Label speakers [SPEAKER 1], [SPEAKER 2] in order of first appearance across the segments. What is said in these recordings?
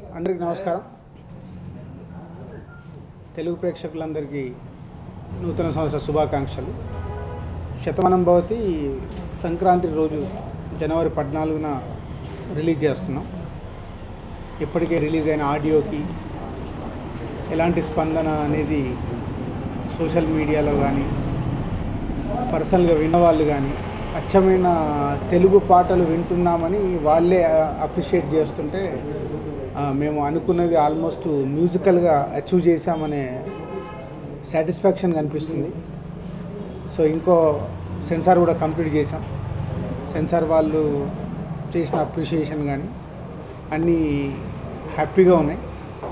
[SPEAKER 1] అందరికీ నమస్కారం తెలుగు ప్రేక్షకులందరికీ నూతన సంవత్సర శుభాకాంక్షలు శతమానం భవతి సంక్రాంతి రోజు జనవరి పద్నాలుగున రిలీజ్ చేస్తున్నాం ఇప్పటికే రిలీజ్ అయిన ఆడియోకి ఎలాంటి స్పందన అనేది సోషల్ మీడియాలో కానీ పర్సనల్గా విన్నవాళ్ళు కానీ అచ్చమైన తెలుగు పాటలు వింటున్నామని వాళ్ళే అప్రిషియేట్ చేస్తుంటే ఆ, మేము అనుకున్నది ఆల్మోస్ట్ మ్యూజికల్గా అచీవ్ చేశామనే సాటిస్ఫాక్షన్ కనిపిస్తుంది సో ఇంకో సెన్సార్ కూడా కంప్లీట్ చేసాం సెన్సార్ వాళ్ళు చేసిన అప్రిషియేషన్ కానీ అన్నీ హ్యాపీగా ఉన్నాయి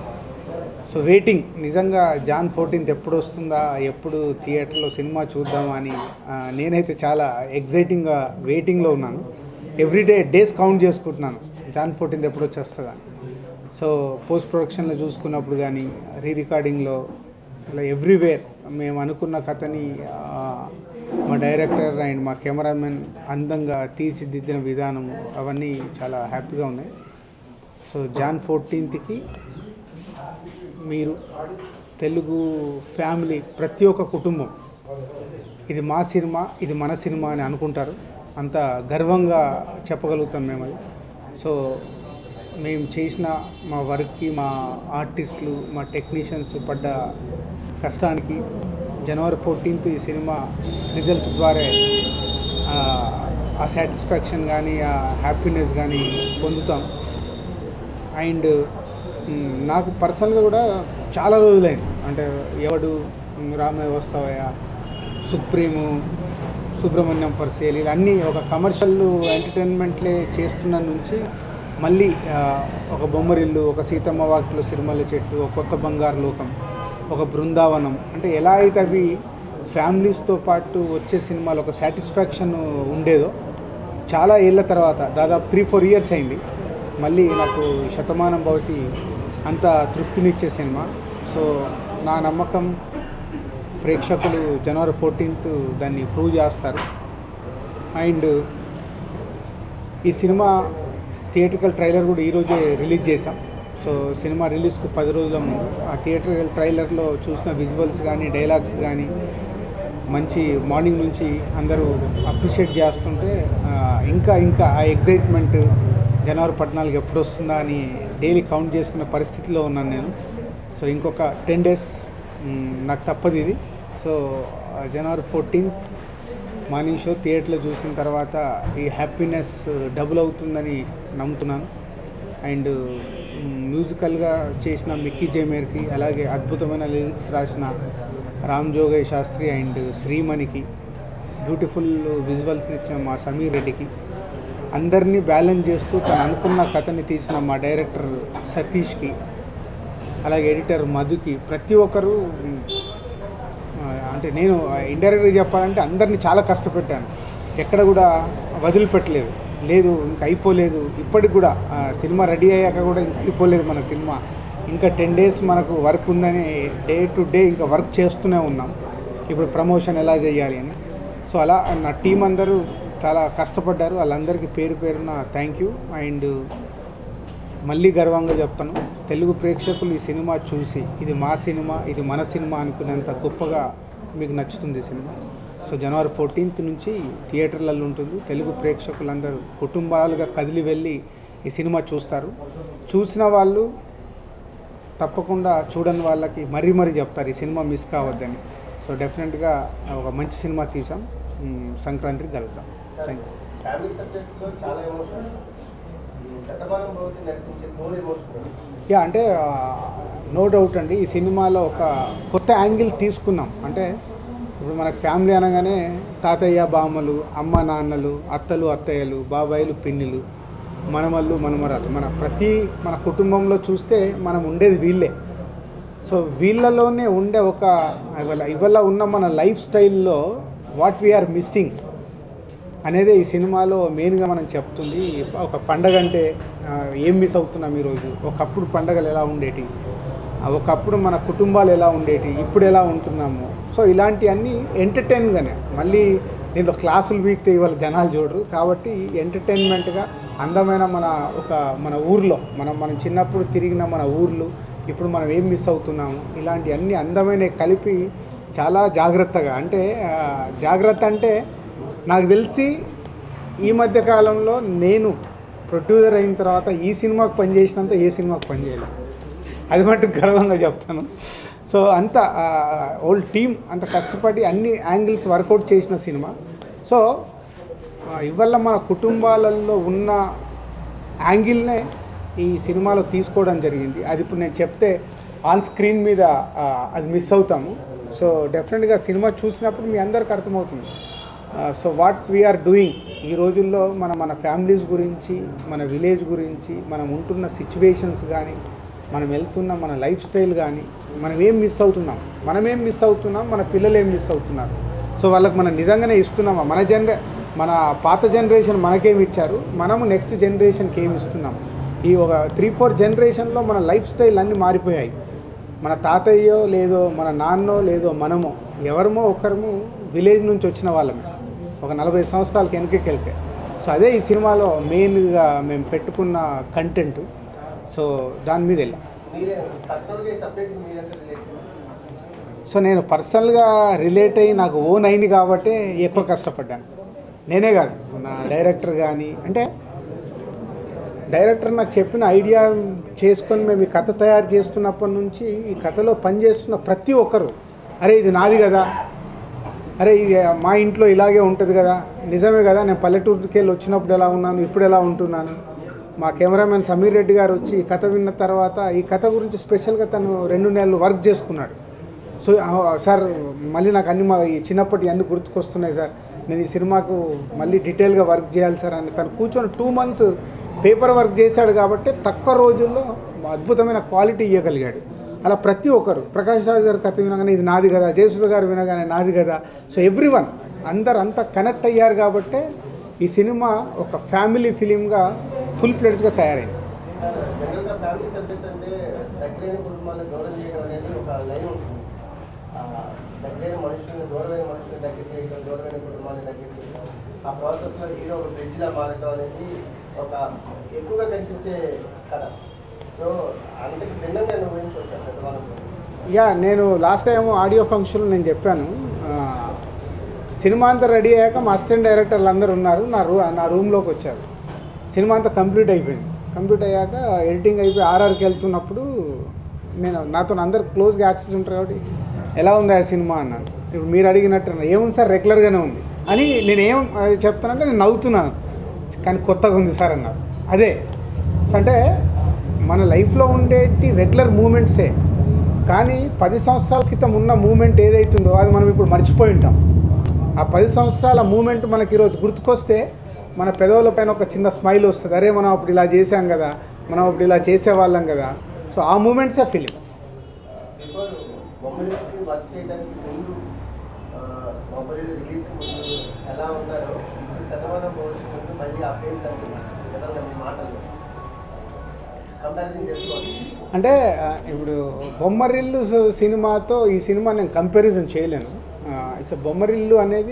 [SPEAKER 1] సో వెయిటింగ్ నిజంగా జాన్ ఫోర్టీన్త్ ఎప్పుడు వస్తుందా ఎప్పుడు థియేటర్లో సినిమా చూద్దామా అని ఆ, నేనైతే చాలా ఎగ్జైటింగ్గా వెయిటింగ్లో ఉన్నాను ఎవ్రీడే డేస్ కౌంట్ చేసుకుంటున్నాను జాన్ ఫోర్టీన్త్ ఎప్పుడు వచ్చేస్తుందా సో పోస్ట్ ప్రొడక్షన్లో చూసుకున్నప్పుడు కానీ రీ రికార్డింగ్లో ఇలా ఎవ్రీవేర్ మేము అనుకున్న కథని ఆ, మా డైరెక్టర్ అండ్ మా కెమెరామెన్ అందంగా తీర్చిదిద్దిన విధానం అవన్నీ చాలా హ్యాపీగా ఉన్నాయి సో జాన్ ఫోర్టీన్త్కి మీరు తెలుగు ఫ్యామిలీ ప్రతి ఒక్క కుటుంబం ఇది మా సినిమా ఇది మన సినిమా అని అనుకుంటారు అంత గర్వంగా చెప్పగలుగుతాం మేము అది సో మేము చేసిన మా వర్క్కి మా ఆర్టిస్టులు మా టెక్నీషియన్స్ పడ్డ కష్టానికి జనవరి ఫోర్టీన్త్ ఈ సినిమా రిజల్ట్ ద్వారా ఆ, ఆ సాటిస్ఫాక్షన్ కానీ ఆ హ్యాపీనెస్ కానీ పొందుతాం అండ్ మ్, నాకు పర్సనల్గా కూడా చాలా రోజులైంది అంటే ఎవడు మ్, Ramayya Vasthavayya supreme Subramanyam for sale ఇలా అన్నీ ఒక కమర్షియల్ ఎంటర్టైన్మెంట్లే చేస్తున్న నుంచి మళ్ళీ ఆ, ఒక బొమ్మరిల్లు ఒక సీతమ్మ వాకిలో సిరిమల్ల చెట్టు ఒక కొత్త బంగారు లోకం ఒక బృందావనం అంటే ఎలా అయితే అవి ఫ్యామిలీస్తో పాటు వచ్చే సినిమాలు ఒక సాటిస్ఫాక్షన్ ఉండేదో చాలా ఏళ్ళ తర్వాత దాదాపు త్రీ ఫోర్ ఇయర్స్ అయింది మళ్ళీ నాకు శతమానం భవతి అంత తృప్తినిచ్చే సినిమా సో నా నమ్మకం ప్రేక్షకులు జనవరి ఫోర్టీన్త్ దాన్ని ప్రూవ్ చేస్తారు అండ్ ఈ సినిమా థియేట్రికల్ ట్రైలర్ కూడా ఈరోజే రిలీజ్ చేశాం సో సినిమా రిలీజ్కి పది రోజుల ముందు ఆ థియేట్రికల్ ట్రైలర్లో చూసిన విజువల్స్ కానీ డైలాగ్స్ కానీ మంచి మార్నింగ్ నుంచి అందరూ అప్రిషియేట్ చేస్తుంటే ఆ, ఇంకా ఇంకా ఆ ఎగ్జైట్మెంట్ జనవరి పద్నాలుగు ఎప్పుడు వస్తుందా అని డైలీ కౌంట్ చేసుకునే పరిస్థితిలో ఉన్నాను నేను సో ఇంకొక టెన్ డేస్ నాకు తప్పదు ఇది సో ఆ, జనవరి ఫోర్టీన్త్ మార్నింగ్ షో థియేటర్లో చూసిన తర్వాత ఈ హ్యాపీనెస్ డబుల్ అవుతుందని నమ్ముతున్నాను అండ్ మ్యూజికల్గా చేసిన మిక్కీ జేమేర్కి అలాగే అద్భుతమైన లిరిక్స్ రాసిన రామ్ జోగయ్య శాస్త్రి అండ్ శ్రీమణికి బ్యూటిఫుల్ విజువల్స్ని ఇచ్చిన మా సమీర్ రెడ్డికి అందరినీ బ్యాలెన్స్ చేస్తూ తను అనుకున్న కథని తీసిన మా డైరెక్టర్ సతీష్కి అలాగే ఎడిటర్ మధుకి ప్రతి ఒక్కరూ మ్, ఆ, అంటే నేను ఇండైరెక్ట్గా చెప్పాలంటే అందరినీ చాలా కష్టపెట్టాను ఎక్కడ కూడా వదిలిపెట్టలేదు లేదు ఇంకా అయిపోలేదు ఇప్పటికి కూడా ఆ, సినిమా రెడీ అయ్యాక కూడా ఇంకా అయిపోలేదు మన సినిమా ఇంకా టెన్ డేస్ మనకు వర్క్ ఉందని డే టు డే ఇంకా వర్క్ చేస్తూనే ఉన్నాం ఇప్పుడు ప్రమోషన్ ఎలా చేయాలి అని సో అలా నా టీం అందరూ చాలా కష్టపడ్డారు వాళ్ళందరికీ పేరు పేరున థ్యాంక్ యూ అండ్ మళ్ళీ గర్వంగా చెప్తాను తెలుగు ప్రేక్షకులు ఈ సినిమా చూసి ఇది మా సినిమా ఇది మన సినిమా అనుకునేంత గొప్పగా మీకు నచ్చుతుంది ఈ సినిమా సో జనవరి ఫోర్టీన్త్ నుంచి థియేటర్లలో ఉంటుంది తెలుగు ప్రేక్షకులందరూ కుటుంబాలుగా కదిలి వెళ్ళి ఈ సినిమా చూస్తారు చూసిన వాళ్ళు తప్పకుండా చూడని వాళ్ళకి మరీ మరీ చెప్తారు ఈ సినిమా మిస్ కావద్దని సో డెఫినెట్గా ఒక మంచి సినిమా తీసాం మ్, సంక్రాంతికి కలుగుతాం థ్యాంక్ యూ
[SPEAKER 2] ఫ్యామిలీ సబ్జెక్ట్స్లో చాలా ఎమోషన్ శతమానం భవతి నటించే మోర్ ఎమోషన్
[SPEAKER 1] యా అంటే నో డౌట్ అండి ఈ సినిమాలో ఒక కొత్త యాంగిల్ తీసుకున్నాం అంటే ఇప్పుడు మనకు ఫ్యామిలీ అనగానే తాతయ్య బామ్మలు అమ్మ నాన్నలు అత్తలు అత్తయ్యలు బాబాయిలు పిన్నిలు మనమళ్ళు మనమరాలు మన ప్రతి మన కుటుంబంలో చూస్తే మనం ఉండేది వీళ్ళే సో వీళ్ళలోనే ఉండే ఒక ఇవాళ ఇవాళ ఉన్న మన లైఫ్ స్టైల్లో వాట్ వీఆర్ మిస్సింగ్ అనేది ఈ సినిమాలో మెయిన్గా మనం చెప్తుంది ఒక పండగ అంటే ఆ, ఏం మిస్ అవుతున్నాం ఈరోజు ఒకప్పుడు పండగలు ఎలా ఉండేటి ఆ, ఒకప్పుడు మన కుటుంబాలు ఎలా ఉండేటి ఇప్పుడు ఎలా ఉంటున్నాము సో ఇలాంటివన్నీ ఎంటర్టైన్గానే మళ్ళీ దీంట్లో క్లాసులు వీక్తే ఇవాళ జనాలు చూడరు కాబట్టి ఎంటర్టైన్మెంట్గా అందమైన మన ఒక మన ఊర్లో మనం మనం చిన్నప్పుడు తిరిగిన మన ఊర్లు ఇప్పుడు మనం ఏం మిస్ అవుతున్నాము ఇలాంటి అన్ని అందమైన కలిపి చాలా జాగ్రత్తగా అంటే ఆ, జాగ్రత్త అంటే నాకు తెలిసి ఈ మధ్య కాలంలో నేను ప్రొడ్యూసర్ అయిన తర్వాత ఈ సినిమాకు పనిచేసినంత ఏ సినిమాకు పనిచేయలేదు అది మటుకు గర్వంగా చెప్తాను సో అంత ఓల్డ్ టీమ్ అంత కష్టపడి అన్ని యాంగిల్స్ వర్కౌట్ చేసిన సినిమా సో ఆ, ఇవాళ మన కుటుంబాలలో ఉన్న యాంగిల్నే ఈ సినిమాలో తీసుకోవడం జరిగింది అది ఇప్పుడు నేను చెప్తే ఆన్ స్క్రీన్ మీద ఆ, అది మిస్ అవుతాము సో డెఫినెట్గా సినిమా చూసినప్పుడు మీ అందరికి అర్థమవుతుంది సో వాట్ వీఆర్ డూయింగ్ ఈ రోజుల్లో మన మన ఫ్యామిలీస్ గురించి మన విలేజ్ గురించి మనం ఉంటున్న సిచ్యువేషన్స్ కానీ మనం వెళ్తున్న మన లైఫ్ స్టైల్ కానీ మనం ఏం మిస్ అవుతున్నాం మనం ఏం మిస్ అవుతున్నాం మన పిల్లలు ఏం మిస్ అవుతున్నారు సో వాళ్ళకి మనం నిజంగానే ఇస్తున్నామా మన జనరే మన పాత జనరేషన్ మనకేమి ఇచ్చారు మనము నెక్స్ట్ జనరేషన్కి ఏమి ఇస్తున్నాం ఈ ఒక త్రీ ఫోర్ జనరేషన్లో మన లైఫ్ స్టైల్ అన్నీ మారిపోయాయి మన తాతయ్యో లేదో మన నాన్నో లేదో మనమో ఎవరమో ఒకరము విలేజ్ నుంచి వచ్చిన వాళ్ళమే ఒక నలభై సంవత్సరాలకి వెనక్కి వెళ్తే సో అదే ఈ సినిమాలో మెయిన్గా మేము పెట్టుకున్న కంటెంట్ సో దాని మీద వెళ్ళాం
[SPEAKER 2] మీరే పర్సనల్గా సబ్జెక్ట్ మీరంతా రిలేట్
[SPEAKER 1] సో నేను పర్సనల్గా రిలేట్ అయ్యి నాకు ఓన్ అయింది కాబట్టి ఎక్కువ కష్టపడ్డాను నేనే కాదు నా డైరెక్టర్ కానీ అంటే డైరెక్టర్ నాకు చెప్పిన ఐడియా చేసుకొని మేము ఈ కథ తయారు చేస్తున్నప్పటి నుంచి ఈ కథలో పనిచేస్తున్న ప్రతి ఒక్కరు అరే ఇది నాది కదా అరే ఇది మా ఇంట్లో ఇలాగే ఉంటుంది కదా నిజమే కదా నేను పల్లెటూరుకి వెళ్ళి వచ్చినప్పుడు ఎలా ఉన్నాను ఇప్పుడు ఎలా ఉంటున్నాను మా కెమెరామెన్ సమీర్ రెడ్డి గారు వచ్చి ఈ కథ విన్న తర్వాత ఈ కథ గురించి స్పెషల్గా తను రెండు నెలలు వర్క్ చేసుకున్నాడు సో ఆ, సార్ మళ్ళీ నాకు అన్ని మా ఈ చిన్నప్పటి అన్ని గుర్తుకొస్తున్నాయి సార్ నేను ఈ సినిమాకు మళ్ళీ డీటెయిల్గా వర్క్ చేయాలి సార్ అని తను కూర్చొని టూ మంత్స్ పేపర్ వర్క్ చేశాడు కాబట్టి తక్కువ రోజుల్లో అద్భుతమైన క్వాలిటీ ఇవ్వగలిగాడు అలా ప్రతి ఒక్కరు ప్రకాష్ రాజ్ గారి కథ వినగానే ఇది నాది కదా జయసుధ గారు వినగానే నాది కదా సో ఎవ్రీ వన్ అందరు అంతా కనెక్ట్ అయ్యారు కాబట్టే ఈ సినిమా ఒక ఫ్యామిలీ ఫిలింగా ఫుల్ ప్లేట్స్గా తయారైంది
[SPEAKER 2] సార్ జనరల్గా ఫ్యామిలీ సబ్జెక్ట్స్ అంటే దగ్గరైన కుటుంబాలను గౌరవం చేయడం అనేది ఒక లైన్ ఉంటుంది ఆ, దగ్గరైన మనుషుల్ని దూరమైన మనుషుల్ని దగ్గర చేయడం దూరమైన కుటుంబాన్ని దగ్గర చేయడం ఆ ప్రాసెస్లో హీరో ఒక బ్రిడ్జ్లా మారడం అనేది ఒక ఎక్కువగా కనిపించే కథ సో అంతకు భిన్నంగా నువ్వు ఊహించవచ్చు శతమానం
[SPEAKER 1] యా నేను లాస్ట్ టైం ఆడియో ఫంక్షన్లో నేను చెప్పాను ఆ, సినిమా అంతా రెడీ అయ్యాక మా అసిస్టెంట్ డైరెక్టర్లు అందరూ ఉన్నారు నా రూ నా రూమ్లోకి వచ్చారు సినిమా అంతా కంప్లీట్ అయిపోయింది కంప్లీట్ అయ్యాక ఎడిటింగ్ అయిపోయి ఆర్ఆర్కి వెళ్తున్నప్పుడు నేను నాతో అందరు క్లోజ్గా యాక్సెస్ ఉంటారు కాబట్టి ఎలా ఉంది ఆ సినిమా అన్నాను ఇప్పుడు మీరు అడిగినట్టు అన్నా. ఏముంది సార్ రెగ్యులర్గానే ఉంది అని నేను ఏం ఆ, చెప్తానంటే నేను నవ్వుతున్నాను కానీ కొత్తగా ఉంది సార్ అన్నారు అదే సో అంటే మన లైఫ్లో ఉండేటి రెగ్యులర్ మూమెంట్సే కానీ పది సంవత్సరాల క్రితం ఉన్న మూమెంట్ ఏదైతుందో అది మనం ఇప్పుడు మర్చిపోయి ఉంటాం ఆ పది సంవత్సరాల మూమెంట్ మనకి ఈరోజు గుర్తుకొస్తే మన పెదవుల పైన ఒక చిన్న స్మైల్ వస్తుంది అరే మనం అప్పుడు ఇలా చేసాం కదా మనం అప్పుడు ఇలా చేసేవాళ్ళం కదా సో ఆ మూమెంట్సే ఫిలిం
[SPEAKER 2] బిఫోర్ బొమ్మలకి వర్క్ చేయడానికి ముందు ఆ, బొమ్మలు రిలీజ్ ముందు ఎలా ఉన్నారో ఇప్పుడు శతమానం పోటీ ముందు మళ్ళీ ఆ ఫేస్ కనిపిస్తుంది జనరల్గా మీ మాటలు కంపారిజన్ చేసుకోవాలి
[SPEAKER 1] అంటే ఆ, ఇప్పుడు బొమ్మరిల్లు సి- సినిమాతో ఈ సినిమా నేను కంపారిజన్ చేయలేను ఇట్స్ బొమ్మరిల్లు అనేది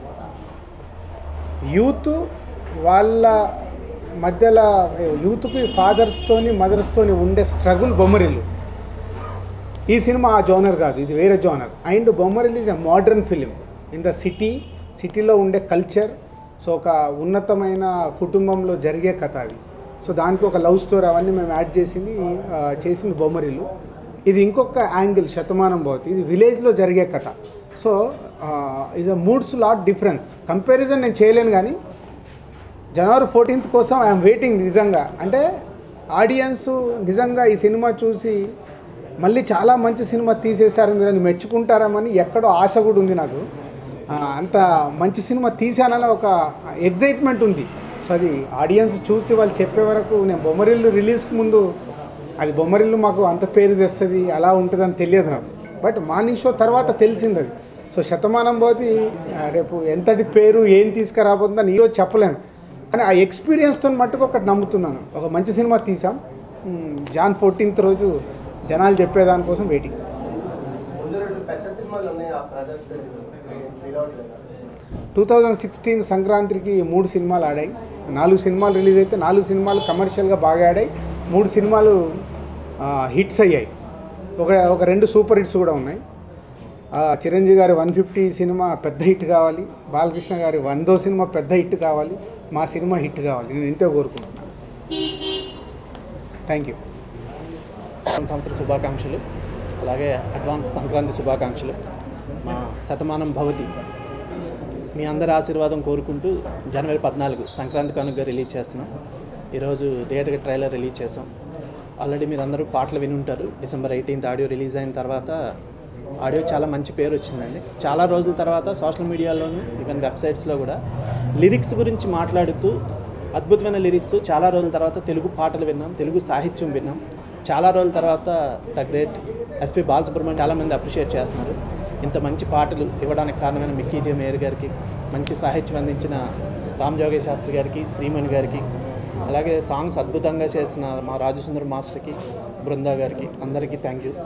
[SPEAKER 1] యూత్ వాళ్ళ మధ్యలో యూత్కి ఫాదర్స్తోని మదర్స్తోని ఉండే స్ట్రగుల్ బొమ్మరిల్లు ఈ సినిమా ఆ జోనర్ కాదు ఇది వేరే genre and Bommarillu is a modern film in the city సిటీలో ఉండే కల్చర్ సో ఒక ఉన్నతమైన కుటుంబంలో జరిగే కథ అది సో దానికి ఒక లవ్ స్టోరీ అవన్నీ మేము యాడ్ చేసింది ఆ, చేసింది బొమ్మరిల్లు ఇది ఇంకొక యాంగిల్ శతమానం భవతి ఇది విలేజ్లో జరిగే కథ so is a moods lot difference comparison నేను చేయలేను కానీ జనవరి ఫోర్టీన్త్ కోసం ఐఎమ్ వెయిటింగ్ నిజంగా అంటే ఆడియన్స్ నిజంగా ఈ సినిమా చూసి మళ్ళీ చాలా మంచి సినిమా తీసేశారు మీరు అని మెచ్చుకుంటారని ఎక్కడో ఆశ కూడా ఉంది నాకు ఆ, అంత మంచి సినిమా తీశానని ఒక ఎగ్జైట్మెంట్ ఉంది సో అది ఆడియన్స్ చూసి వాళ్ళు చెప్పే వరకు నేను బొమ్మరిల్లు రిలీజ్కి ముందు అది బొమ్మరిల్లు మాకు అంత పేరు తెస్తుంది అలా ఉంటుందని తెలియదు నాకు బట్ మార్నింగ్ షో తర్వాత తెలిసింది అది సో శతమానం పోతి ఆ, రేపు ఎంతటి పేరు ఏం తీసుకురాబోతుందని ఈరోజు చెప్పలేను కానీ ఆ ఎక్స్పీరియన్స్తో మట్టుకు ఒకటి నమ్ముతున్నాను ఒక మంచి సినిమా తీసాం మ్, జాన్ ఫోర్టీన్త్ రోజు జనాలు చెప్పేదానికోసం వెయిటింగ్
[SPEAKER 2] ముందు రెండు పెద్ద సినిమాలు ఉన్నాయి ఆ బ్రదర్స్ ఫీల్ అవుట్లేదు
[SPEAKER 1] టూ థౌజండ్ సిక్స్టీన్ సంక్రాంతికి మూడు సినిమాలు ఆడాయి నాలుగు సినిమాలు రిలీజ్ అయితే నాలుగు సినిమాలు కమర్షియల్గా బాగా ఆడాయి మూడు సినిమాలు హిట్స్ అయ్యాయి ఒక ఒక రెండు సూపర్ హిట్స్ కూడా ఉన్నాయి ఆ, చిరంజీవి గారి వన్ ఫిఫ్టీ సినిమా పెద్ద హిట్ కావాలి బాలకృష్ణ గారి వందో సినిమా పెద్ద హిట్ కావాలి మా సినిమా హిట్ కావాలి నేను ఇంతే కోరుకుంటున్నాను థ్యాంక్ యూ
[SPEAKER 3] సంవత్సర శుభాకాంక్షలు అలాగే అడ్వాన్స్ సంక్రాంతి శుభాకాంక్షలు మా శతమానం భవతి మీ అందరి ఆశీర్వాదం కోరుకుంటూ జనవరి పద్నాలుగు సంక్రాంతి కనుక రిలీజ్ చేస్తున్నాం ఈరోజు థియేటర్ ట్రైలర్ రిలీజ్ చేసాం ఆల్రెడీ మీరు అందరూ పాటలు విని ఉంటారు డిసెంబర్ ఎయిటీన్త్ ఆడియో రిలీజ్ అయిన తర్వాత ఆడియో చాలా మంచి పేరు వచ్చిందండి చాలా రోజుల తర్వాత సోషల్ మీడియాలోను ఈవెన్ వెబ్సైట్స్లో కూడా లిరిక్స్ గురించి మాట్లాడుతూ అద్భుతమైన లిరిక్స్ చాలా రోజుల తర్వాత తెలుగు పాటలు విన్నాం తెలుగు సాహిత్యం విన్నాం చాలా రోజుల తర్వాత ద గ్రేట్ ఎస్పి బాలసుబ్రహ్మణ్యం చాలామంది అప్రిషియేట్ చేస్తున్నారు ఇంత మంచి పాటలు ఇవ్వడానికి కారణమైన మిక్కీ జే మేయర్ గారికి మంచి సాహిత్యం అందించిన రామ్ జోగేష్ శాస్త్రి గారికి శ్రీమణి గారికి అలాగే సాంగ్స్ అద్భుతంగా చేసిన మా రాజసుందర్ మాస్టర్కి బృందా గారికి అందరికీ థ్యాంక్ యూ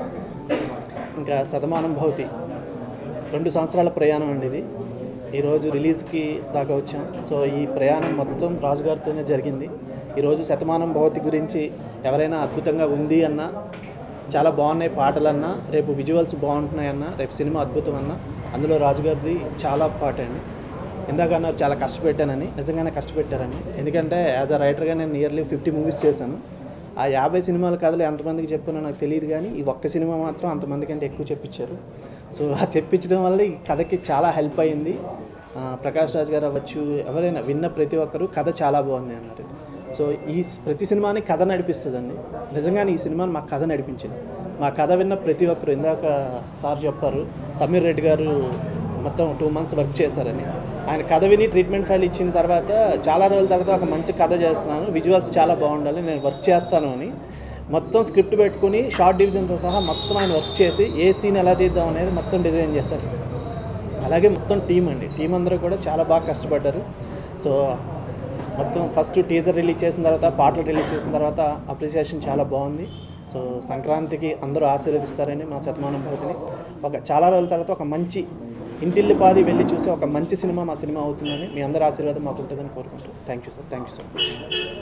[SPEAKER 3] ఇంకా శతమానం భవతి రెండు సంవత్సరాల ప్రయాణం అండి ఇది ఈరోజు రిలీజ్కి దాకా వచ్చాం సో ఈ ప్రయాణం మొత్తం రాజుగారితోనే జరిగింది ఈరోజు శతమానం భవతి గురించి ఎవరైనా అద్భుతంగా ఉంది అన్నా చాలా బాగున్నాయి పాటలన్నా రేపు విజువల్స్ బాగుంటున్నాయన్నా రేపు సినిమా అద్భుతం అన్నా అందులో రాజుగారిది చాలా పాట అండి ఇందాక అన్నారు చాలా కష్టపెట్టానని నిజంగానే కష్టపెట్టారని ఎందుకంటే యాజ్ అ రైటర్గా నేను నియర్లీ ఫిఫ్టీ మూవీస్ చేశాను ఆ యాభై సినిమాల కథలు ఎంతమందికి చెప్పానో నాకు తెలియదు కానీ ఈ ఒక్క సినిమా మాత్రం అంతమంది కంటే ఎక్కువ చెప్పించారు సో ఆ చెప్పించడం వల్ల ఈ కథకి చాలా హెల్ప్ అయింది ఆ, ప్రకాష్ రాజ్ గారు అవ్వచ్చు ఎవరైనా విన్న ప్రతి ఒక్కరు కథ చాలా బాగుంది అన్నారు సో ఈ స్- ప్రతి సినిమాని కథ నడిపిస్తుందండి నిజంగానే ఈ సినిమాని మా కథ నడిపించింది మా కథ విన్న ప్రతి ఒక్కరు ఇందాక సార్ చెప్పారు సమీర్ రెడ్డి గారు మొత్తం టూ మంత్స్ వర్క్ చేశారని ఆయన కథ విని ట్రీట్మెంట్ ఫైల్ ఇచ్చిన తర్వాత చాలా రోజుల తర్వాత ఒక మంచి కథ చేస్తున్నాను విజువల్స్ చాలా బాగుండాలి నేను వర్క్ చేస్తాను అని మొత్తం స్క్రిప్ట్ పెట్టుకుని షార్ట్ డివిజన్తో సహా మొత్తం ఆయన వర్క్ చేసి ఏ సీన్ ఎలా తీద్దాం అనేది మొత్తం డిజైన్ చేస్తారు అలాగే మొత్తం టీం అండి టీం అందరూ కూడా చాలా బాగా కష్టపడ్డారు సో మొత్తం ఫస్ట్ టీజర్ రిలీజ్ చేసిన తర్వాత పాటలు రిలీజ్ చేసిన తర్వాత అప్రిసియేషన్ చాలా బాగుంది సో సంక్రాంతికి అందరూ ఆశీర్వదిస్తారని మా శతమానం భవతిని ఒక చాలా రోజుల తర్వాత ఒక మంచి ఇంటిల్లిపాది వెళ్ళి చూసి ఒక మంచి సినిమా మా సినిమా అవుతుందని మీ అందరి ఆశీర్వాదం మాకు ఉంటుందని కోరుకుంటూ thank you sir thank you so much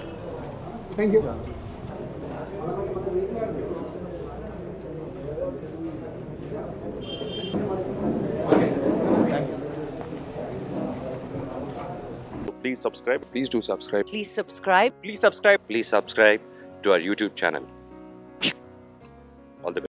[SPEAKER 1] thank you
[SPEAKER 4] Please subscribe.
[SPEAKER 5] Please do subscribe.
[SPEAKER 6] Please subscribe.
[SPEAKER 4] Please subscribe.
[SPEAKER 5] Please subscribe to our YouTube channel.